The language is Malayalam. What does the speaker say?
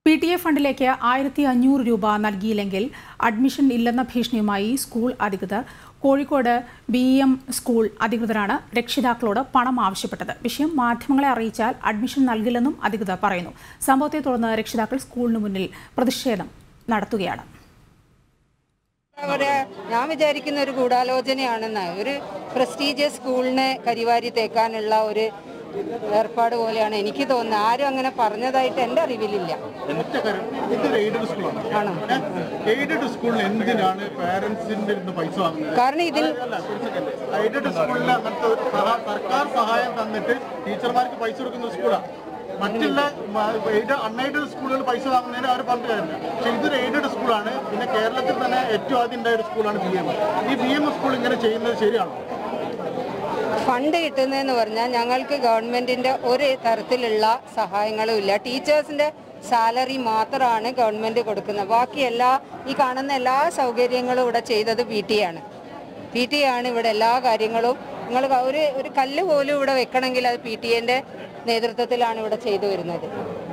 പി ടി എ ഫണ്ടിലേക്ക് ആയിരത്തി അഞ്ഞൂറ് രൂപ നൽകിയില്ലെങ്കിൽ അഡ്മിഷൻ ഇല്ലെന്ന ഭീഷണിയുമായി സ്കൂൾ അധികൃതർ കോഴിക്കോട് ബി എം സ്കൂൾ അധികൃതരാണ് രക്ഷിതാക്കളോട് പണം ആവശ്യപ്പെട്ടത് വിഷയം മാധ്യമങ്ങളെ അറിയിച്ചാൽ അഡ്മിഷൻ നൽകില്ലെന്നും അധികൃതർ പറയുന്നു സംഭവത്തെ തുടർന്ന് രക്ഷിതാക്കൾ സ്കൂളിന് മുന്നിൽ പ്രതിഷേധം നടത്തുകയാണ് എന്താ പറയാ ഞാൻ വിചാരിക്കുന്ന ഒരു ഗൂഢാലോചനയാണെന്ന് ഒരു പ്രസ്റ്റീജിയസ് സ്കൂളിനെ കരിവാരി തേക്കാനുള്ള ഒരു ഏർപ്പാട് പോലെയാണ് എനിക്ക് തോന്നുന്നത് ആരും അങ്ങനെ പറഞ്ഞതായിട്ട് എൻ്റെ അറിവിലില്ല ഒറ്റ കാര്യം ഇതൊരു എയ്ഡഡ് സ്കൂളാണ് ആണോ എയ്ഡഡ് സ്കൂളിൽ എന്തിനാണ് പാരന്റ്സിന്റെ അടുത്ത് പൈസ വാങ്ങുന്നത് കാരണം ഇതിൽ എയ്ഡഡ് സ്കൂളിൽ അങ്ങനത്തെ ഒരു സഹാ- സർക്കാർ സഹായം തന്നിട്ട് ടീച്ചർമാർക്ക് പൈസ കൊടുക്കുന്ന സ്കൂളാണ് മറ്റുള്ള അൺഎയ്ഡഡ് സ്കൂളുകൾ പൈസ വാങ്ങുന്നതിന് അവർ പറഞ്ഞു കാര്യമില്ല പക്ഷെ ഇതൊരു എയ്ഡഡ് സ്കൂളാണ് പിന്നെ കേരളത്തിൽ തന്നെ ഏറ്റവും ആദ്യം ഉണ്ടായ ഒരു സ്കൂളാണ് ബി എം ഈ ബി എം സ്കൂൾ ഇങ്ങനെ ചെയ്യുന്നത് ശരിയാണോ ഫണ്ട് കിട്ടുന്നതെന്ന് പറഞ്ഞാൽ ഞങ്ങൾക്ക് ഗവൺമെന്റിന്റെ ഒരു തരത്തിലുള്ള സഹായങ്ങളും ഇല്ല ടീച്ചേഴ്സിന്റെ സാലറി മാത്രമാണ് ഗവൺമെന്റ് കൊടുക്കുന്നത് ബാക്കി എല്ലാ ഈ കാണുന്ന എല്ലാ സൗകര്യങ്ങളും ഇവിടെ ചെയ്തത് പി ടി ആണ് പി ടി ആണ് ഇവിടെ എല്ലാ കാര്യങ്ങളും നിങ്ങൾ ഒരു ഒരു കല്ല് പോലും ഇവിടെ വെക്കണമെങ്കിൽ അത് പി ടി എന്റെ നേതൃത്വത്തിലാണ് ഇവിടെ ചെയ്തു വരുന്നത്